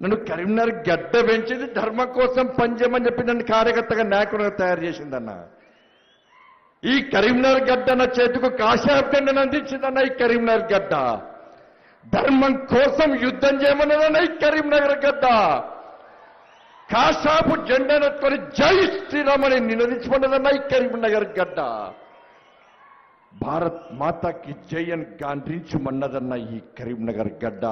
నన్ను కరీంనగర్ గడ్డ పెంచింది ధర్మం కోసం పనిచేయమని చెప్పి నన్ను కార్యకర్తగా నాయకుడిగా తయారు చేసిందన్న ఈ కరీంనగర్ గడ్డ నా చేతికి కాశాప్ గడ్డను అందించిందన్న ఈ కరీంనగర్ గడ్డ ధర్మం కోసం యుద్ధం చేయమన్నదన్న ఈ కరీంనగర్ గడ్డ కాశాపు జెండాను ఎత్తుకొని జై శ్రీరామని నినదించుకున్నదన్న ఈ కరీంనగర్ గడ్డ భారత్ మాతాకి జై అని గాంధించమన్నదన్న ఈ కరీంనగర్ గడ్డ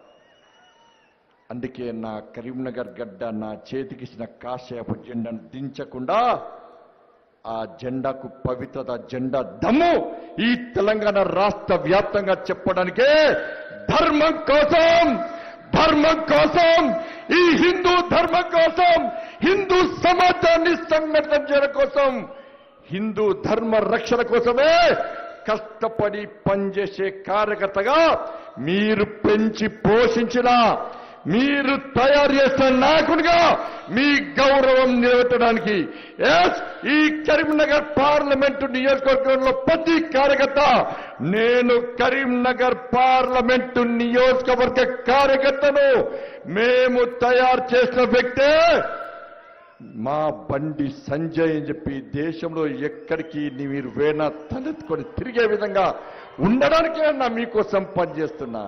అందుకే నా కరీంనగర్ గడ్డ నా చేతికిచ్చిన కాసేపు జెండాను దించకుండా ఆ జెండాకు పవిత్రత జెండా దమ్ము ఈ తెలంగాణ రాష్ట్ర వ్యాప్తంగా చెప్పడానికే ధర్మం కోసం ధర్మం కోసం ఈ హిందూ ధర్మం కోసం హిందూ సమాజాన్ని సంఘటన చేయడం కోసం హిందూ ధర్మ రక్షణ కోసమే కష్టపడి పనిచేసే కార్యకర్తగా మీరు పెంచి పోషించిన మీరు తయారు చేసిన నాయకుడిగా మీ గౌరవం నిలబెట్టడానికి ఎస్ ఈ కరీంనగర్ పార్లమెంటు నియోజకవర్గంలో ప్రతి కార్యకర్త నేను కరీంనగర్ పార్లమెంటు నియోజకవర్గ కార్యకర్తను మేము తయారు చేసిన వ్యక్తే మా బండి సంజయ్ అని చెప్పి దేశంలో ఎక్కడికి నీ మీరు వేణ తలెత్తుకొని తిరిగే విధంగా ఉండడానికే నా మీకోసం పనిచేస్తున్నా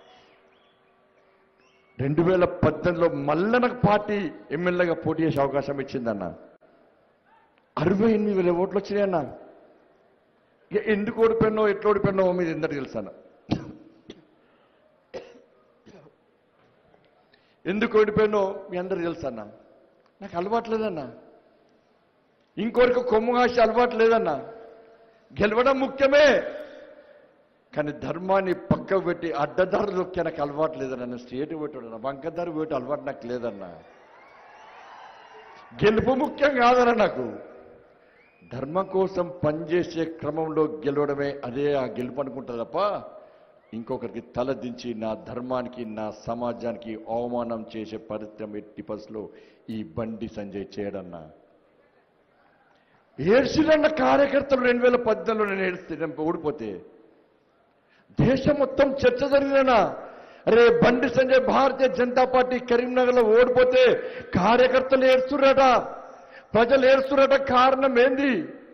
రెండు వేల పద్దెనిమిదిలో మళ్ళా నాకు పార్టీ ఎమ్మెల్యేగా పోటీ చేసే అవకాశం ఇచ్చిందన్న అరవై ఎనిమిది వేల ఓట్లు వచ్చినాయన్న ఇక ఎందుకు ఓడిపోయినో ఎట్లా ఓడిపోయినో మీరు ఎందరు తెలుసాను ఎందుకు ఓడిపోయినో మీ అందరు తెలుసన్న నాకు అలవాటు లేదన్నా ఇంకోరికి కొమ్ము కాసి అలవాటు లేదన్నా గెలవడం ముఖ్యమే కానీ ధర్మాన్ని పక్కకు పెట్టి అడ్డదారు నొక్కి నాకు అలవాటు లేదన్న స్టేట్ పెట్టాడన్న వంకదారు పెట్టి అలవాటు నాకు లేదన్నా గెలుపు ముఖ్యం కాదన్న నాకు ధర్మం కోసం పనిచేసే క్రమంలో గెలవడమే అదే ఆ గెలుపు అనుకుంటా తప్ప ఇంకొకరికి తలదించి నా ధర్మానికి నా సమాజానికి అవమానం చేసే పరిశ్రమ ఎట్టి పరిస్థితిలో ఈ బండి సంజయ్ చేయడన్నా ఏడ్చిరన్న కార్యకర్తలు రెండు వేల పద్దెనిమిదిలో నేను ఏడిస్తే నేను ఓడిపోతే దేశం మొత్తం చర్చ జరిగినా అరే బండి సంజయ్ భారతీయ జనతా పార్టీ కరీంనగర్లో ఓడిపోతే కార్యకర్తలు ఏడుస్తురట ప్రజలు ఏడుస్తురట కారణం ఏంది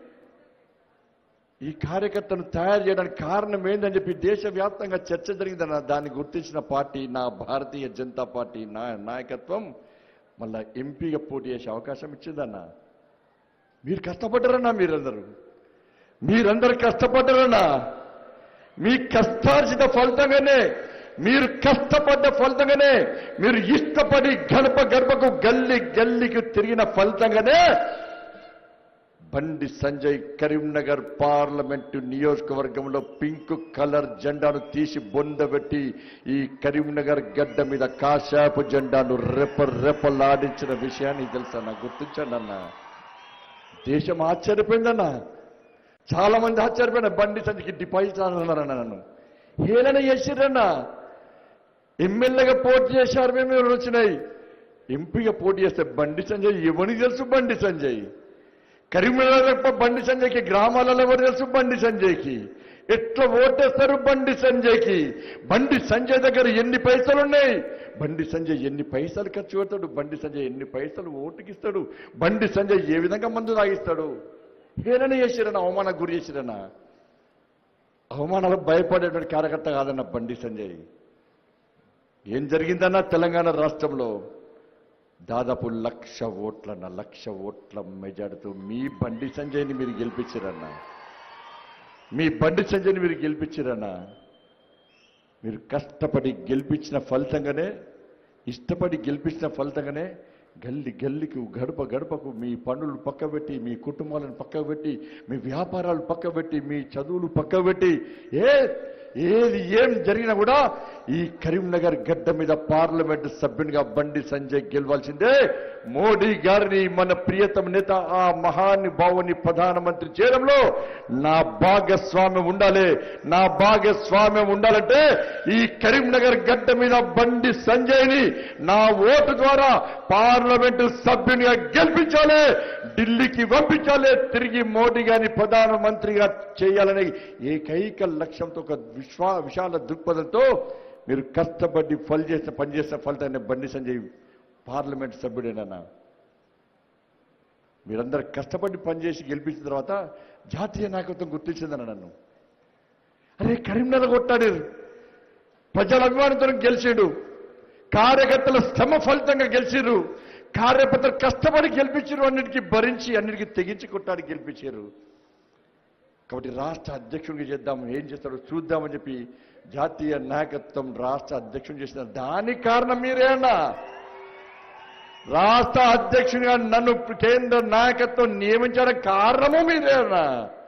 ఈ కార్యకర్తను తయారు చేయడానికి కారణం ఏందని చెప్పి దేశవ్యాప్తంగా చర్చ జరిగిందన్న దాన్ని గుర్తించిన పార్టీ నా భారతీయ జనతా పార్టీ నా నాయకత్వం మళ్ళా ఎంపీగా పోటీ చేసే అవకాశం ఇచ్చిందన్న మీరు కష్టపడ్డారన్నా మీరందరూ మీరందరూ కష్టపడ్డారన్నా మీ కష్టార్జిత ఫలితంగానే మీరు కష్టపడ్డ ఫలితంగానే మీరు ఇష్టపడి గడప గడపకు గల్లి గల్లికి తిరిగిన ఫలితంగానే బండి సంజయ్ కరీంనగర్ పార్లమెంటు నియోజకవర్గంలో పింక్ కలర్ జెండాను తీసి బొందబెట్టి ఈ కరీంనగర్ గడ్డ మీద కాశాపు జెండాను రెప రెపలాడించిన విషయాన్ని తెలుసా నాకు గుర్తించండి అన్న దేశం ఆశ్చర్యపోయిందన్న చాలా మంది ఆశ్చర్యపోయిన బండి సంజయ్కి డిపాజిట్ అన్నారన్న నన్ను హేళన చేసిరన్నా ఎమ్మెల్యేగా పోటీ చేశారు మేము ఎవరు వచ్చినాయి ఎంపీగా పోటీ చేస్తే బండి సంజయ్ ఎవరికి తెలుసు బండి సంజయ్ కరీంనగర్ తప్ప బండి సంజయ్కి గ్రామాలలో ఎవరు తెలుసు బండి సంజయ్కి ఎట్లా ఓటేస్తారు బండి సంజయ్కి బండి సంజయ్ దగ్గర ఎన్ని పైసలు ఉన్నాయి బండి సంజయ్ ఎన్ని పైసలు ఖర్చు పెడతాడు బండి సంజయ్ ఎన్ని పైసలు ఓటుకిస్తాడు బండి సంజయ్ ఏ విధంగా మందు తాగిస్తాడు హేళన చేసిరన్న అవమానం గురి చేసిరన్న అవమానాలకు భయపడేటువంటి కార్యకర్త కాదన్న బండి సంజయ్ ఏం జరిగిందన్న తెలంగాణ రాష్ట్రంలో దాదాపు లక్ష ఓట్లన్న లక్ష ఓట్ల మెజార్టీతో మీ బండి సంజయ్ని మీరు గెలిపించారన్న మీ బండి సంజయ్ని మీరు గెలిపించారన్న మీరు కష్టపడి గెలిపించిన ఫలితంగానే ఇష్టపడి గెలిపించిన ఫలితంగానే గల్లి గల్లికి గడప గడపకు మీ పనులు పక్కబెట్టి మీ కుటుంబాలను పక్కబెట్టి మీ వ్యాపారాలు పక్కబెట్టి మీ చదువులు పక్కబెట్టి ఏ ఏది ఏం జరిగినా కూడా ఈ కరీంనగర్ గడ్డ మీద పార్లమెంట్ సభ్యునిగా బండి సంజయ్ గెలవాల్సిందే మోడీ గారిని మన ప్రియతమ నేత ఆ మహానుభావుని ప్రధానమంత్రి చేయడంలో నా భాగస్వామ్యం ఉండాలి నా భాగస్వామ్యం ఉండాలంటే ఈ కరీంనగర్ గడ్డ మీద బండి సంజయ్ని నా ఓటు ద్వారా పార్లమెంటు సభ్యునిగా గెలిపించాలి ఢిల్లీకి పంపించాలి తిరిగి మోడీ గారిని ప్రధానమంత్రిగా చేయాలనే ఏకైక లక్ష్యంతో ఒక విశ్వా విశాల దృక్పథంతో మీరు కష్టపడి ఫల్ చేసిన పని చేసిన ఫలితాన్ని బండి సంజయ్ పార్లమెంట్ సభ్యుడేనన్నా మీరందరూ కష్టపడి పనిచేసి గెలిపించిన తర్వాత జాతీయ నాయకత్వం గుర్తించిందన్న నన్ను అరే కరీంనగర్ కొట్టాడు ప్రజల అభిమానంతో గెలిచాడు కార్యకర్తల శ్రమ ఫలితంగా గెలిచిరు కార్యకర్తలు కష్టపడి గెలిపించారు అన్నిటికీ భరించి అన్నిటికీ తెగించి కొట్టాడు గెలిపించారు కాబట్టి రాష్ట్ర అధ్యక్షుడికి చేద్దాం ఏం చేస్తాడో చూద్దామని చెప్పి జాతీయ నాయకత్వం రాష్ట్ర అధ్యక్షుడు చేసిన దానికి కారణం మీరే అన్నా రాష్ట్ర అధ్యక్షుడిగా నన్ను కేంద్ర నాయకత్వం నియమించడానికి కారణము మీరే అన్నా